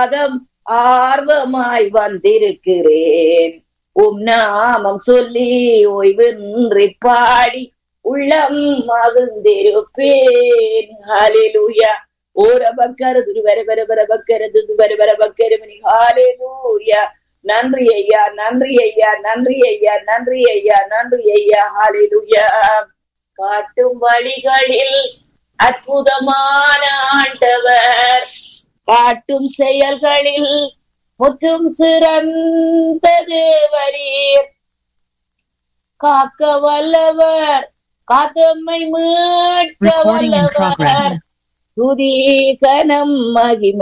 பாதம் ஆர்வமாய் வந்திருக்கிறேன் உம் நாமம் சொல்லி ஓய்வின்றி பாடி உள்ளம் மகிழ்ந்திருப்பேன் ஹalleluya ஓர பக்கர துரு வர வர வர பக்கர துரு வர வர பக்கர மணி ஹalleluya நன்றி ஐயா நன்றி ஐயா நன்றி ஐயா நன்றி ஐயா நன்றி ஐயா ஹalleluya காட்டும் வழிகளில் அற்புதமான ஆண்டவர் காட்டும் செயல்களில் முற்றும் சிறந்த தேவரீர் காக்க வல்லவர் காத்தம்மை மீட்க Recording in வல்லவர் progress. துதி கனம் மகிமை